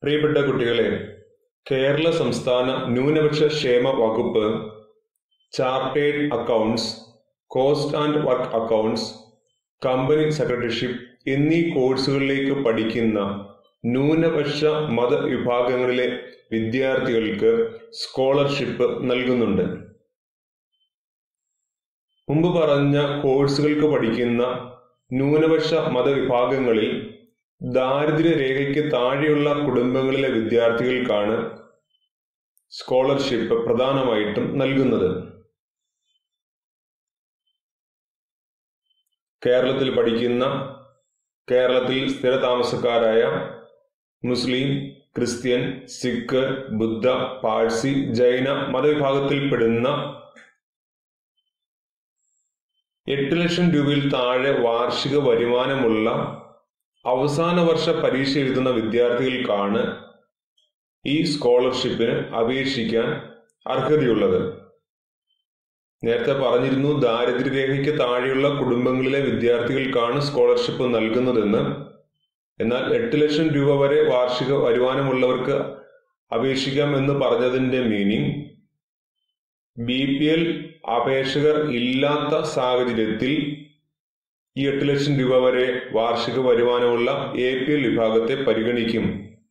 പ്രിയപ്പെട്ട കുട്ടികളെ കേരള സംസ്ഥാന ന്യൂനപക്ഷ ക്ഷേമ വകുപ്പ് chartered accounts cost and work accounts company secretaryship എന്നീ കോഴ്സുകളിലേക്ക് പഠിക്കുന്ന ന്യൂനപക്ഷ മതവിഭാഗങ്ങളിലെ വിദ്യാർത്ഥികൾക്ക് സ്കോളർഷിപ്പ് നൽകുന്നുണ്ട് മുമ്പ് പറഞ്ഞ കോഴ്സുകൾക്ക് പഠിക്കുന്ന ന്യൂനപക്ഷ മതവിഭാഗങ്ങളിൽ ദാരിദ്ര്യരേഖയ്ക്ക് താഴെയുള്ള കുടുംബങ്ങളിലെ വിദ്യാർത്ഥികൾക്കാണ് സ്കോളർഷിപ്പ് പ്രധാനമായിട്ടും നൽകുന്നത് കേരളത്തിൽ പഠിക്കുന്ന കേരളത്തിൽ സ്ഥിരതാമസക്കാരായ മുസ്ലിം ക്രിസ്ത്യൻ സിഖ് ബുദ്ധ പാഴ്സി ജൈന മതവിഭാഗത്തിൽപ്പെടുന്ന എട്ട് ലക്ഷം രൂപയിൽ താഴെ വാർഷിക വരുമാനമുള്ള അവസാന വർഷ പരീക്ഷ എഴുതുന്ന വിദ്യാർത്ഥികൾക്കാണ് ഈ സ്കോളർഷിപ്പിന് അപേക്ഷിക്കാൻ അർഹതയുള്ളത് നേരത്തെ പറഞ്ഞിരുന്നു ദാരിദ്ര്യരേഖയ്ക്ക് താഴെയുള്ള കുടുംബങ്ങളിലെ വിദ്യാർത്ഥികൾക്കാണ് സ്കോളർഷിപ്പ് നൽകുന്നതെന്ന് എന്നാൽ എട്ട് ലക്ഷം രൂപ വരെ വാർഷിക വരുമാനമുള്ളവർക്ക് അപേക്ഷിക്കാം എന്ന് പറഞ്ഞതിന്റെ മീനിങ് ബി പി എൽ അപേക്ഷകർ ഇല്ലാത്ത സാഹചര്യത്തിൽ ഈ എട്ട് ലക്ഷം രൂപ വരെ വാർഷിക വരുമാനമുള്ള എ പി എൽ വിഭാഗത്തെ പരിഗണിക്കും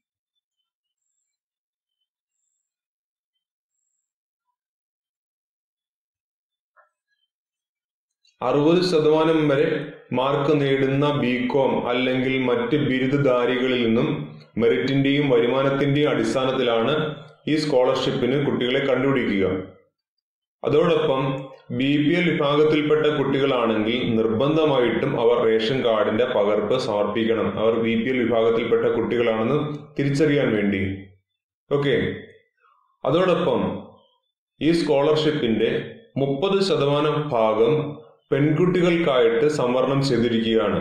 അറുപത് ശതമാനം വരെ മാർക്ക് നേടുന്ന ബികോം അല്ലെങ്കിൽ മറ്റ് ബിരുദധാരികളിൽ നിന്നും മെറിറ്റിന്റെയും വരുമാനത്തിന്റെയും അടിസ്ഥാനത്തിലാണ് ഈ സ്കോളർഷിപ്പിന് കുട്ടികളെ കണ്ടുപിടിക്കുക അതോടൊപ്പം ബി പി എൽ വിഭാഗത്തിൽപ്പെട്ട കുട്ടികളാണെങ്കിൽ നിർബന്ധമായിട്ടും അവർ റേഷൻ കാർഡിന്റെ പകർപ്പ് സമർപ്പിക്കണം അവർ ബി പി എൽ വിഭാഗത്തിൽപ്പെട്ട കുട്ടികളാണെന്ന് തിരിച്ചറിയാൻ വേണ്ടി ഓക്കെ അതോടൊപ്പം ഈ സ്കോളർഷിപ്പിന്റെ മുപ്പത് ശതമാനം ഭാഗം പെൺകുട്ടികൾക്കായിട്ട് സംവരണം ചെയ്തിരിക്കുകയാണ്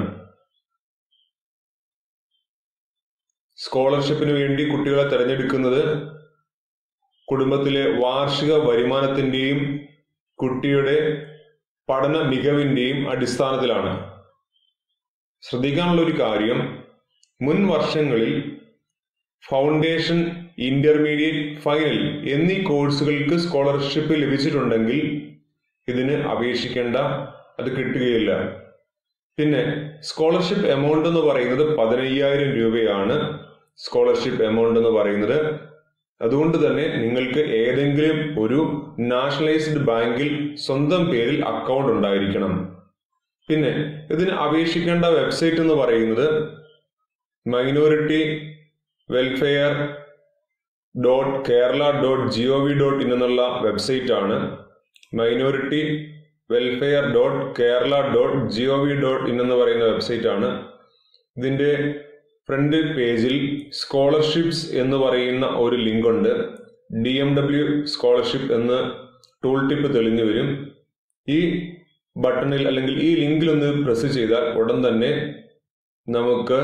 സ്കോളർഷിപ്പിന് വേണ്ടി കുട്ടികളെ തിരഞ്ഞെടുക്കുന്നത് കുടുംബത്തിലെ വാർഷിക വരുമാനത്തിന്റെയും കുട്ടിയുടെ പഠന മികവിന്റെയും അടിസ്ഥാനത്തിലാണ് ശ്രദ്ധിക്കാനുള്ള ഒരു കാര്യം മുൻ വർഷങ്ങളിൽ ഫൗണ്ടേഷൻ ഇന്റർമീഡിയറ്റ് ഫൈനൽ എന്നീ കോഴ്സുകൾക്ക് സ്കോളർഷിപ്പ് ലഭിച്ചിട്ടുണ്ടെങ്കിൽ ഇതിന് അപേക്ഷിക്കേണ്ട അത് കിട്ടുകയില്ല പിന്നെ സ്കോളർഷിപ്പ് എമൗണ്ട് എന്ന് പറയുന്നത് പതിനയ്യായിരം രൂപയാണ് സ്കോളർഷിപ്പ് എമൗണ്ട് എന്ന് പറയുന്നത് അതുകൊണ്ട് തന്നെ നിങ്ങൾക്ക് ഏതെങ്കിലും ഒരു നാഷണലൈസ്ഡ് ബാങ്കിൽ സ്വന്തം പേരിൽ അക്കൗണ്ട് ഉണ്ടായിരിക്കണം പിന്നെ ഇതിന് അപേക്ഷിക്കേണ്ട വെബ്സൈറ്റ് എന്ന് പറയുന്നത് minority welfare dot Kerala dot G O V dot in എന്നുള്ള വെബ്സൈറ്റ് ആണ് minority welfare dot Kerala dot G O V dot in എന്ന് പറയുന്ന വെബ്സൈറ്റ് ആണ് ഇതിന്റെ ഫ്രണ്ട് പേജിൽ സ്കോളർഷിപ്സ് എന്ന് പറയുന്ന ഒരു ലിങ്ക് ഉണ്ട് ഡി എം ഡബ്ല്യു സ്കോളർഷിപ്പ് എന്ന് ടൂൾ ടിപ്പ് തെളിഞ്ഞു വരും ഈ ബട്ടണിൽ അല്ലെങ്കിൽ ഈ ലിങ്കിൽ ഒന്ന് പ്രസ് ചെയ്താൽ ഉടൻ തന്നെ നമുക്ക്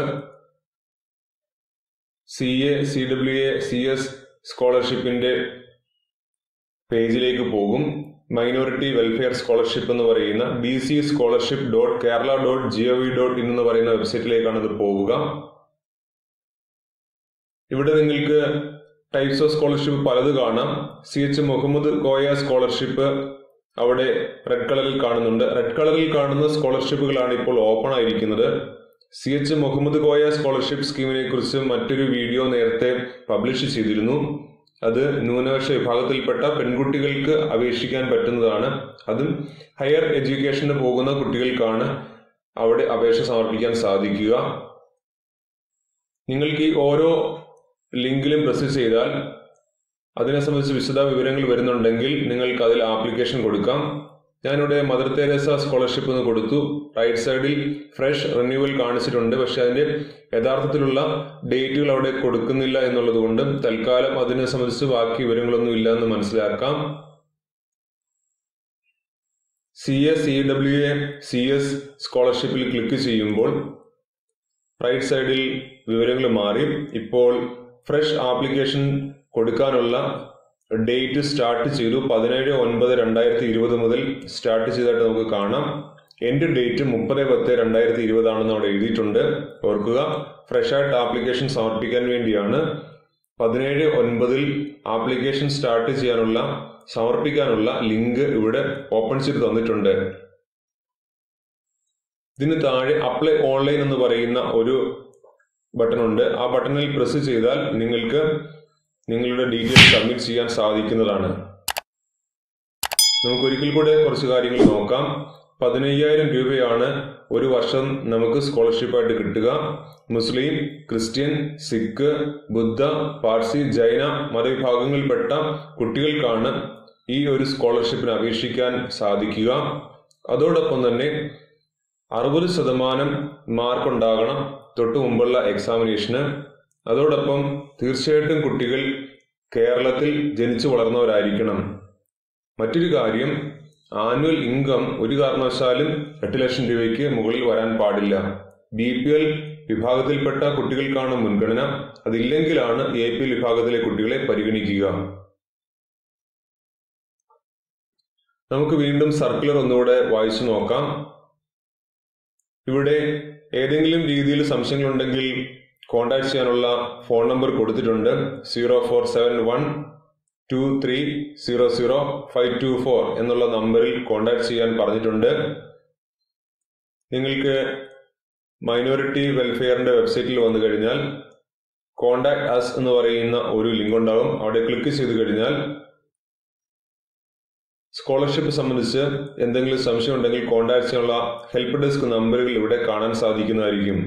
C A C W A C S സ്കോളർഷിപ്പിന്റെ പേജിലേക്ക് പോകും മൈനോറിറ്റി വെൽഫെയർ സ്കോളർഷിപ്പ് എന്ന് പറയുന്ന B C scholarship dot Kerala dot G O V dot in എന്ന് പറയുന്ന വെബ്സൈറ്റിലേക്കാണ് ഇത് പോവുക ഇവിടെ നിങ്ങൾക്ക് ടൈപ്സ് ഓഫ് സ്കോളർഷിപ്പ് പലത് കാണാം C H Muhammad Koya scholarship അവിടെ റെഡ് കളറിൽ കാണുന്നുണ്ട് റെഡ് കളറിൽ കാണുന്ന സ്കോളർഷിപ്പുകളാണ് ഇപ്പോൾ ഓപ്പൺ ആയിരിക്കുന്നത് C H Muhammad Koya scholarship സ്കീമിനെ കുറിച്ച് മറ്റൊരു വീഡിയോ നേരത്തെ പബ്ലിഷ് ചെയ്തിരുന്നു അത് ന്യൂനപക്ഷ വിഭാഗത്തിൽപ്പെട്ട പെൺകുട്ടികൾക്ക് അപേക്ഷിക്കാൻ പറ്റുന്നതാണ് അതും ഹയർ എഡ്യൂക്കേഷന് പോകുന്ന കുട്ടികൾക്കാണ് അവിടെ അപേക്ഷ സമർപ്പിക്കാൻ സാധിക്കുക നിങ്ങൾക്ക് ഈ ഓരോ ലിങ്കിലും പ്രസ് ചെയ്താൽ അതിനെ സംബന്ധിച്ച് വിശദ വിവരങ്ങൾ വരുന്നുണ്ടെങ്കിൽ നിങ്ങൾക്ക് അതിൽ ആപ്ലിക്കേഷൻ കൊടുക്കാം ഞാനിവിടെ മദർ തെരേസ സ്കോളർഷിപ്പ് എന്ന് കൊടുത്തു റൈറ്റ് സൈഡിൽ ഫ്രഷ് റിന്യൂവൽ കാണിച്ചിട്ടുണ്ട് പക്ഷെ അതിന്റെ യഥാർത്ഥത്തിലുള്ള ഡേറ്റുകൾ അവിടെ കൊടുക്കുന്നില്ല എന്നുള്ളത് കൊണ്ട് തൽക്കാലം അതിനെ സംബന്ധിച്ച് ബാക്കി വിവരങ്ങളൊന്നും ഇല്ല എന്ന് മനസ്സിലാക്കാം C S C W A C S സ്കോളർഷിപ്പിൽ ക്ലിക്ക് ചെയ്യുമ്പോൾ റൈറ്റ് സൈഡിൽ വിവരങ്ങൾ മാറി ഇപ്പോൾ ഫ്രഷ് ആപ്ലിക്കേഷൻ കൊടുക്കാനുള്ള ഡേറ്റ് സ്റ്റാർട്ട് ചെയ്തു പതിനേഴ് ഒൻപത് രണ്ടായിരത്തി ഇരുപത് മുതൽ സ്റ്റാർട്ട് ചെയ്തതായിട്ട് നമുക്ക് കാണാം എന്റെ ഡേറ്റ് മുപ്പത് പത്ത് രണ്ടായിരത്തി ഇരുപതാണെന്ന് അവിടെ എഴുതിയിട്ടുണ്ട് ഓർക്കുക ഫ്രഷ് ആയിട്ട് ആപ്ലിക്കേഷൻ സമർപ്പിക്കാൻ വേണ്ടിയാണ് പതിനേഴ് ഒൻപതിൽ ആപ്ലിക്കേഷൻ സ്റ്റാർട്ട് ചെയ്യാനുള്ള സമർപ്പിക്കാനുള്ള ലിങ്ക് ഇവിടെ ഓപ്പൺ ചെയ്ത് തന്നിട്ടുണ്ട് ഇതിന് താഴെ അപ്ലൈ ഓൺലൈൻ എന്ന് പറയുന്ന ഒരു ബട്ടൺ ഉണ്ട് ആ ബട്ടണിൽ പ്രസ് ചെയ്താൽ നിങ്ങൾക്ക് നിങ്ങളുടെ ഡീറ്റെയിൽസ് സബ്മിറ്റ് ചെയ്യാൻ സാധിക്കുന്നതാണ് നമുക്ക് ഒരിക്കൽ കൂടെ കുറച്ച് കാര്യങ്ങൾ നോക്കാം പതിനയ്യായിരം രൂപയാണ് ഒരു വർഷം നമുക്ക് സ്കോളർഷിപ്പായിട്ട് കിട്ടുക മുസ്ലിം ക്രിസ്ത്യൻ സിഖ് ബുദ്ധ പാർസി ജൈന മതവിഭാഗങ്ങളിൽപ്പെട്ട കുട്ടികൾക്കാണ് ഈ ഒരു സ്കോളർഷിപ്പിന് അപേക്ഷിക്കാൻ സാധിക്കുക അതോടൊപ്പം തന്നെ അറുപത് ശതമാനം മാർക്ക് ഉണ്ടാകണം തൊട്ടു മുമ്പുള്ള എക്സാമിനേഷന് അതോടൊപ്പം തീർച്ചയായിട്ടും കുട്ടികൾ കേരളത്തിൽ ജനിച്ചു വളർന്നവരായിരിക്കണം മറ്റൊരു കാര്യം ആനുവൽ ഇൻകം ഒരു കാരണവശാലും എട്ട് ലക്ഷം രൂപയ്ക്ക് മുകളിൽ വരാൻ പാടില്ല ബി പി എൽ വിഭാഗത്തിൽപ്പെട്ട കുട്ടികൾക്കാണ് മുൻഗണന അതില്ലെങ്കിലാണ് എ പി എൽ വിഭാഗത്തിലെ കുട്ടികളെ പരിഗണിക്കുക നമുക്ക് വീണ്ടും സർക്കുലർ ഒന്നുകൂടെ വായിച്ചു നോക്കാം ഇവിടെ ഏതെങ്കിലും രീതിയിൽ സംശയങ്ങളുണ്ടെങ്കിൽ കോൺടാക്ട് ചെയ്യാനുള്ള ഫോൺ നമ്പർ കൊടുത്തിട്ടുണ്ട് zero four seven one two three zero zero five two four എന്നുള്ള നമ്പറിൽ കോൺടാക്ട് ചെയ്യാൻ പറഞ്ഞിട്ടുണ്ട് നിങ്ങൾക്ക് മൈനോറിറ്റി വെൽഫെയറിന്റെ വെബ്സൈറ്റിൽ വന്നു കഴിഞ്ഞാൽ കോണ്ടാക്ട് അസ് എന്ന് പറയുന്ന ഒരു ലിങ്ക് ഉണ്ടാകും അവിടെ ക്ലിക്ക് ചെയ്ത് കഴിഞ്ഞാൽ സ്കോളർഷിപ്പ് സംബന്ധിച്ച് എന്തെങ്കിലും സംശയം ഉണ്ടെങ്കിൽ കോൺടാക്ട് ചെയ്യാനുള്ള ഹെൽപ്പ് ഡെസ്ക് നമ്പറുകൾ ഇവിടെ കാണാൻ സാധിക്കുന്നതായിരിക്കും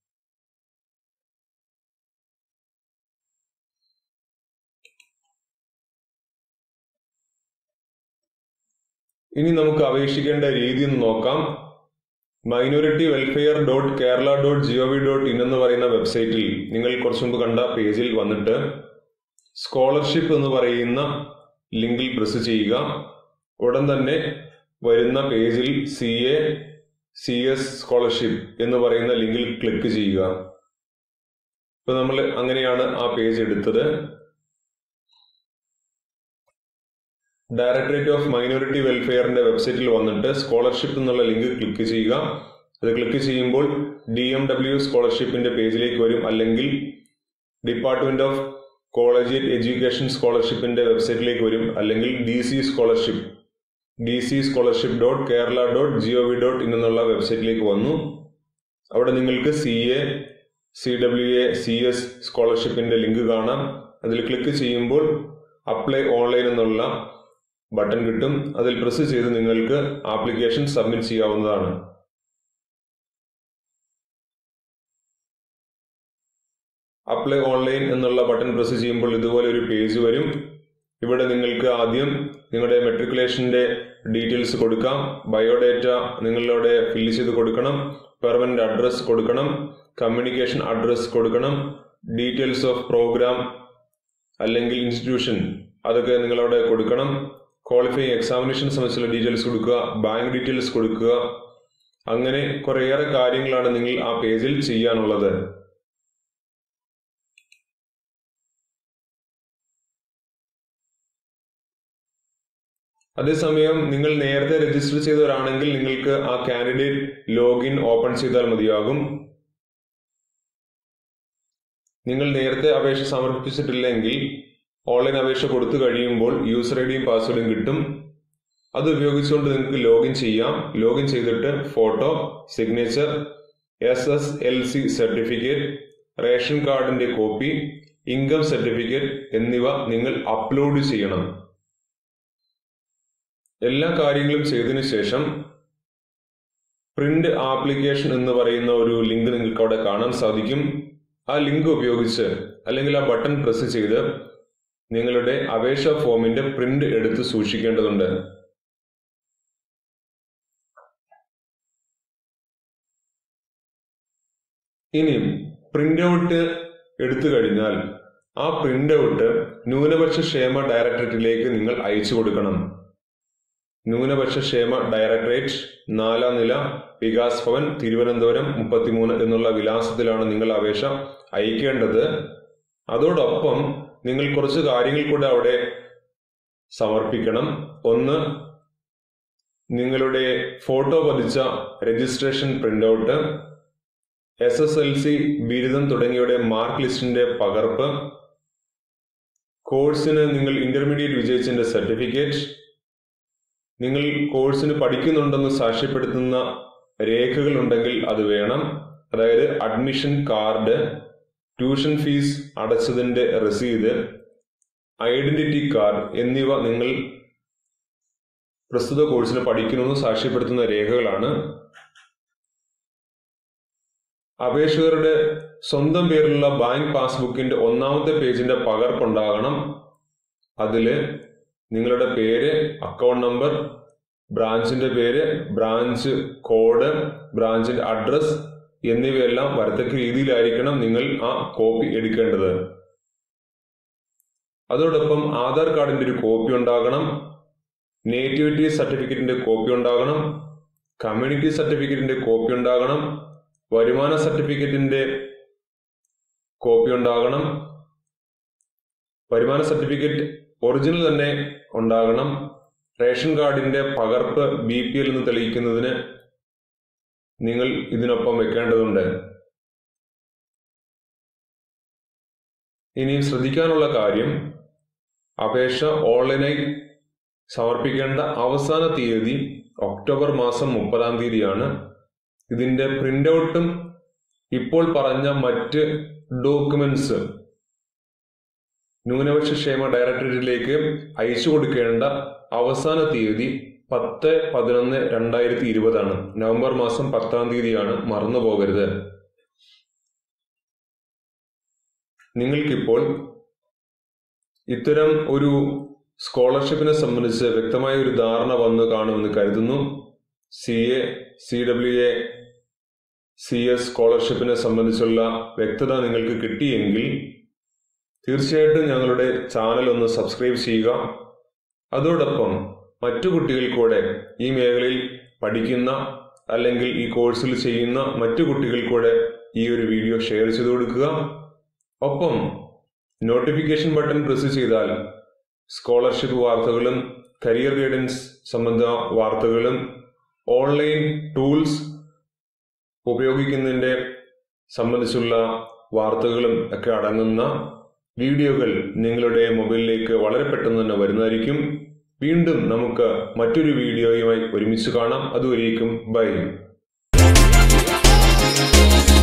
ഇനി നമുക്ക് അപേക്ഷിക്കേണ്ട രീതി എന്ന് നോക്കാം minority welfare dot Kerala dot G O V dot in എന്ന് പറയുന്ന വെബ്സൈറ്റിൽ നിങ്ങൾ കുറച്ചു മുമ്പ് കണ്ട പേജിൽ വന്നിട്ട് സ്കോളർഷിപ്പ് എന്ന് പറയുന്ന ലിങ്കിൽ പ്രസ് ചെയ്യുക ഉടൻ തന്നെ വരുന്ന പേജിൽ C A C S scholarship എന്ന് പറയുന്ന ലിങ്കിൽ ക്ലിക്ക് ചെയ്യുക ഇപ്പൊ നമ്മൾ അങ്ങനെയാണ് ആ പേജ് എടുത്തത് ഡയറക്ടറേറ്റ് ഓഫ് മൈനോറിറ്റി വെൽഫെയറിന്റെ വെബ്സൈറ്റിൽ വന്നിട്ട് സ്കോളർഷിപ്പ് എന്നുള്ള ലിങ്ക് ക്ലിക്ക് ചെയ്യുക അത് ക്ലിക്ക് ചെയ്യുമ്പോൾ ഡി എം ഡബ്ല്യു സ്കോളർഷിപ്പിന്റെ പേജിലേക്ക് വരും അല്ലെങ്കിൽ ഡിപ്പാർട്ട്മെന്റ് ഓഫ് കോളേജിയറ്റ് എഡ്യൂക്കേഷൻ സ്കോളർഷിപ്പിന്റെ വെബ്സൈറ്റിലേക്ക് വരും അല്ലെങ്കിൽ D C scholarship D C scholarship dot Kerala dot G O V dot in എന്നുള്ള വെബ്സൈറ്റിലേക്ക് വന്നു അവിടെ നിങ്ങൾക്ക് C A C W A C S സ്കോളർഷിപ്പിന്റെ ലിങ്ക് കാണാം അതിൽ ക്ലിക്ക് ചെയ്യുമ്പോൾ അപ്ലൈ ഓൺലൈൻ എന്നുള്ള ബട്ടൺ കിട്ടും അതിൽ പ്രസ് ചെയ്ത് നിങ്ങൾക്ക് ആപ്ലിക്കേഷൻ സബ്മിറ്റ് ചെയ്യാവുന്നതാണ് അപ്ലൈ ഓൺലൈൻ എന്നുള്ള ബട്ടൺ പ്രസ് ചെയ്യുമ്പോൾ ഇതുപോലെ ഒരു പേജ് വരും ഇവിടെ നിങ്ങൾക്ക് ആദ്യം നിങ്ങളുടെ മെട്രിക്കുലേഷന്റെ ഡീറ്റെയിൽസ് കൊടുക്കാം ബയോഡേറ്റ നിങ്ങളുടെ ഫില്ല് ചെയ്ത് കൊടുക്കണം പെർമനന്റ് അഡ്രസ് കൊടുക്കണം കമ്മ്യൂണിക്കേഷൻ അഡ്രസ് കൊടുക്കണം ഡീറ്റെയിൽസ് ഓഫ് പ്രോഗ്രാം അല്ലെങ്കിൽ ഇൻസ്റ്റിറ്റ്യൂഷൻ അതൊക്കെ നിങ്ങളവിടെ കൊടുക്കണം ക്വാളിഫയിങ് എക്സാമിനേഷൻ സംബന്ധിച്ചുള്ള ഡീറ്റെയിൽസ് കൊടുക്കുക ബാങ്ക് ഡീറ്റെയിൽസ് കൊടുക്കുക അങ്ങനെ കുറേയേറെ കാര്യങ്ങളാണ് നിങ്ങൾ ആ പേജിൽ ചെയ്യാനുള്ളത് അതേസമയം നിങ്ങൾ നേരത്തെ രജിസ്റ്റർ ചെയ്തവരാണെങ്കിൽ നിങ്ങൾക്ക് ആ കാൻഡിഡേറ്റ് ലോഗിൻ ഓപ്പൺ ചെയ്താൽ മതിയാകും നിങ്ങൾ നേരത്തെ അപേക്ഷ സമർപ്പിച്ചിട്ടില്ലെങ്കിൽ ഓൺലൈൻ അപേക്ഷ കൊടുത്തു കഴിയുമ്പോൾ യൂസർ ഐ ഡിയും പാസ്വേഡും കിട്ടും അത് ഉപയോഗിച്ചുകൊണ്ട് നിങ്ങൾക്ക് ലോഗിൻ ചെയ്യാം ലോഗിൻ ചെയ്തിട്ട് photo signature S S L C certificate ration കാർഡിന്റെ കോപ്പി ഇൻകം സർട്ടിഫിക്കറ്റ് എന്നിവ നിങ്ങൾ അപ്ലോഡ് ചെയ്യണം എല്ലാ കാര്യങ്ങളും ചെയ്തതിനു ശേഷം പ്രിന്റ് ആപ്ലിക്കേഷൻ എന്ന് പറയുന്ന ഒരു ലിങ്ക് നിങ്ങൾക്ക് അവിടെ കാണാൻ സാധിക്കും ആ ലിങ്ക് ഉപയോഗിച്ച് അല്ലെങ്കിൽ ആ ബട്ടൺ പ്രസ് ചെയ്ത് നിങ്ങളുടെ അപേക്ഷാ ഫോമിന്റെ പ്രിന്റ് എടുത്ത് സൂക്ഷിക്കേണ്ടതുണ്ട് ഇനി പ്രിന്റ് ഔട്ട് എടുത്തു കഴിഞ്ഞാൽ ആ പ്രിന്റ് ഔട്ട് ന്യൂനപക്ഷ ക്ഷേമ ഡയറക്ടറേറ്റിലേക്ക് നിങ്ങൾ അയച്ചു കൊടുക്കണം ന്യൂനപക്ഷ ക്ഷേമ ഡയറക്ടറേറ്റ് നാലാം നില വികാസ് ഭവൻ തിരുവനന്തപുരം മുപ്പത്തിമൂന്ന് എന്നുള്ള വിലാസത്തിലാണ് നിങ്ങൾ അപേക്ഷ അയക്കേണ്ടത് അതോടൊപ്പം നിങ്ങൾ കുറച്ച് കാര്യങ്ങൾ കൂടെ അവിടെ സമർപ്പിക്കണം ഒന്ന് നിങ്ങളുടെ ഫോട്ടോ പതിച്ച registration print out S S L C ബിരുദം തുടങ്ങിയവയുടെ മാർക്ക് ലിസ്റ്റിന്റെ പകർപ്പ് കോഴ്സിന് നിങ്ങൾ ഇന്റർമീഡിയറ്റ് വിജയിച്ചതിന്റെ സർട്ടിഫിക്കറ്റ് നിങ്ങൾ കോഴ്സിന് പഠിക്കുന്നുണ്ടെന്ന് സാക്ഷ്യപ്പെടുത്തുന്ന രേഖകൾ ഉണ്ടെങ്കിൽ അത് വേണം അതായത് അഡ്മിഷൻ കാർഡ് ട്യൂഷൻ ഫീസ് അടച്ചതിന്റെ രസീത് ഐഡന്റിറ്റി കാർഡ് എന്നിവ നിങ്ങൾ പ്രസ്തുത കോഴ്സിന് പഠിക്കണമെന്ന് സാക്ഷ്യപ്പെടുത്തുന്ന രേഖകളാണ് അപേക്ഷകരുടെ സ്വന്തം പേരിലുള്ള ബാങ്ക് പാസ്ബുക്കിന്റെ ഒന്നാമത്തെ പേജിന്റെ പകർപ്പുണ്ടാകണം അതില് നിങ്ങളുടെ പേര് അക്കൗണ്ട് നമ്പർ ബ്രാഞ്ചിന്റെ പേര് ബ്രാഞ്ച് കോഡ് ബ്രാഞ്ചിന്റെ അഡ്രസ് എന്നിവയെല്ലാം വരത്തക്ക രീതിയിലായിരിക്കണം നിങ്ങൾ ആ കോപ്പി എടുക്കേണ്ടത് അതോടൊപ്പം ആധാർ കാർഡിന്റെ ഒരു കോപ്പി ഉണ്ടാകണം നേറ്റിവിറ്റി സർട്ടിഫിക്കറ്റിന്റെ കോപ്പി ഉണ്ടാകണം കമ്മ്യൂണിറ്റി സർട്ടിഫിക്കറ്റിന്റെ കോപ്പി ഉണ്ടാകണം വരുമാന സർട്ടിഫിക്കറ്റിന്റെ കോപ്പി ഉണ്ടാകണം വരുമാന സർട്ടിഫിക്കറ്റ് ഒറിജിനൽ തന്നെ ഉണ്ടാകണം റേഷൻ കാർഡിന്റെ പകർപ്പ് ബി പി എൽ എന്ന് തെളിയിക്കുന്നതിന് നിങ്ങൾ ഇതിനൊപ്പം വെക്കേണ്ടതുണ്ട് ഇനി ശ്രദ്ധിക്കാനുള്ള കാര്യം അപേക്ഷ ഓൺലൈനായി സമർപ്പിക്കേണ്ട അവസാന തീയതി ഒക്ടോബർ മാസം മുപ്പതാം തീയതിയാണ് ഇതിന്റെ പ്രിന്റ് ഔട്ടും ഇപ്പോൾ പറഞ്ഞ മറ്റ് ഡോക്യുമെന്റ്സ് ന്യൂനപക്ഷ ക്ഷേമ ഡയറക്ടറേറ്റിലേക്ക് അയച്ചു കൊടുക്കേണ്ട അവസാന തീയതി പത്ത് പതിനൊന്ന് രണ്ടായിരത്തി ഇരുപതാണ് നവംബർ മാസം പത്താം തീയതിയാണ് മറന്നു പോകരുത് നിങ്ങൾക്കിപ്പോൾ ഇത്തരം ഒരു സ്കോളർഷിപ്പിനെ സംബന്ധിച്ച് വ്യക്തമായ ഒരു ധാരണ വന്ന് കാണുമെന്ന് കരുതുന്നു C A C W A C S സ്കോളർഷിപ്പിനെ സംബന്ധിച്ചുള്ള വ്യക്തത നിങ്ങൾക്ക് കിട്ടിയെങ്കിൽ തീർച്ചയായിട്ടും ഞങ്ങളുടെ ചാനൽ ഒന്ന് സബ്സ്ക്രൈബ് ചെയ്യുക അതോടൊപ്പം മറ്റു കുട്ടികൾ കൂടെ ഈ മേഖലയിൽ പഠിക്കുന്ന അല്ലെങ്കിൽ ഈ കോഴ്സിൽ ചെയ്യുന്ന മറ്റു കുട്ടികൾ കൂടെ ഈ ഒരു വീഡിയോ ഷെയർ ചെയ്ത് കൊടുക്കുക ഒപ്പം നോട്ടിഫിക്കേഷൻ ബട്ടൺ പ്രസ് ചെയ്താൽ സ്കോളർഷിപ്പ് വാർത്തകളും കരിയർ ഗൈഡൻസ് സംബന്ധ വാർത്തകളും ഓൺലൈൻ ടൂൾസ് ഉപയോഗിക്കുന്നതിന്റെ സംബന്ധിച്ചുള്ള വാർത്തകളും ഒക്കെ അടങ്ങുന്ന വീഡിയോകൾ നിങ്ങളുടെ മൊബൈലിലേക്ക് വളരെ പെട്ടെന്ന് തന്നെ വരുന്നതായിരിക്കും വീണ്ടും നമുക്ക് മറ്റൊരു വീഡിയോയുമായി ഒരുമിച്ച് കാണാം അതുവരേക്കും ബൈ